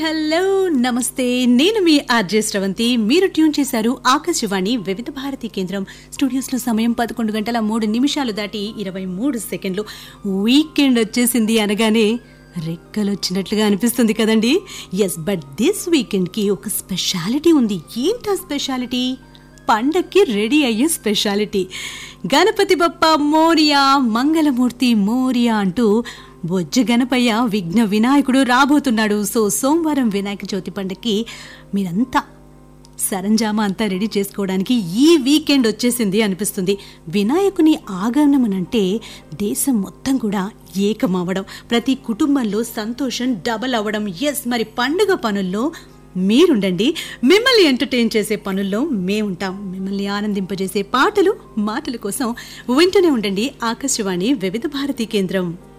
hello నమస్తే నేను మీ RJ Sravanthi మీరు ట్యూన్ చేశారు ఆకాశవాణి వివిధ భారతి కేంద్రం స్టూడియోస్ లో సమయం పదకొండు గంటల మూడు నిమిషాలు దాటి ఇరవై మూడు సెకండ్లు వీకెండ్ వచ్చేసింది అనగానే రెక్కలు వచ్చినట్లుగా అనిపిస్తుంది కదండి ఎస్ బట్ దిస్ వీకెండ్ కి ఒక స్పెషాలిటీ ఉంది ఏంటా స్పెషాలిటీ పండక్కి రెడీ అయ్యే స్పెషాలిటీ గణపతి బప్ప మోరియా మంగళమూర్తి మోరియా అంటూ బొజ్జ గణపయ్య విఘ్న వినాయకుడు రాబోతున్నాడు సో సోమవారం వినాయక చవితి పండక్కి మీరంతా సరంజామా అంతా రెడీ చేసుకోవడానికి ఈ వీకెండ్ వచ్చేసింది అనిపిస్తుంది వినాయకుని ఆగమనమంటే దేశం మొత్తం కూడా ఏకమవ్వడం ప్రతి కుటుంబంలో సంతోషం డబల్ అవ్వడం ఎస్ మరి పండుగ పనుల్లో మీరుండండి మిమ్మల్ని ఎంటర్టైన్ చేసే పనుల్లో మేముంటాం మిమ్మల్ని ఆనందింపజేసే పాటలు మాటల కోసం వింటూనే ఉండండి ఆకాశవాణి వివిధ భారతి కేంద్రం